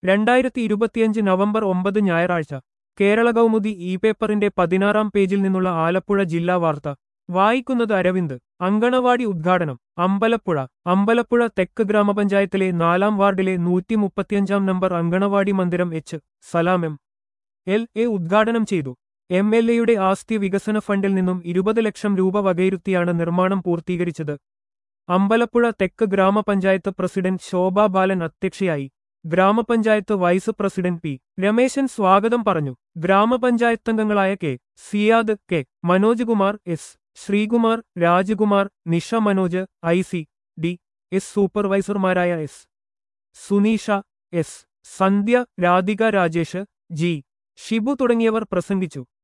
രണ്ടായിരത്തി ഇരുപത്തിയഞ്ച് നവംബർ ഒമ്പത് ഞായറാഴ്ച കേരള കൗമുദി ഇ പേപ്പറിന്റെ പതിനാറാം പേജിൽ നിന്നുള്ള ആലപ്പുഴ ജില്ലാ വാർത്ത വായിക്കുന്നത് അരവിന്ദ് അങ്കണവാടി ഉദ്ഘാടനം അമ്പലപ്പുഴ അമ്പലപ്പുഴ തെക്ക് ഗ്രാമപഞ്ചായത്തിലെ നാലാം വാർഡിലെ നൂറ്റി മുപ്പത്തിയഞ്ചാം നമ്പർ അങ്കണവാടി മന്ദിരം H Salam M L A ഉദ്ഘാടനം ചെയ്തു എം എൽ എയുടെ ആസ്തി വികസന ഫണ്ടിൽ നിന്നും ഇരുപത് ലക്ഷം രൂപ വകയിരുത്തിയാണ് നിർമ്മാണം പൂർത്തീകരിച്ചത് അമ്പലപ്പുഴ തെക്ക് ഗ്രാമപഞ്ചായത്ത് പ്രസിഡന്റ് ശോഭാ ബാലൻ അധ്യക്ഷയായി ഗ്രാമപഞ്ചായത്ത് വൈസ് പ്രസിഡന്റ് പി രമേശൻ സ്വാഗതം പറഞ്ഞു ഗ്രാമപഞ്ചായത്തംഗങ്ങളായ K Siyad K Manoj Kumar S Sreekumar Rajakumar Nisha Manoj I C D S സൂപ്പർവൈസർമാരായ S Suneesha S Sandhya Radhika Rajesh G Shibu തുടങ്ങിയവർ പ്രസംഗിച്ചു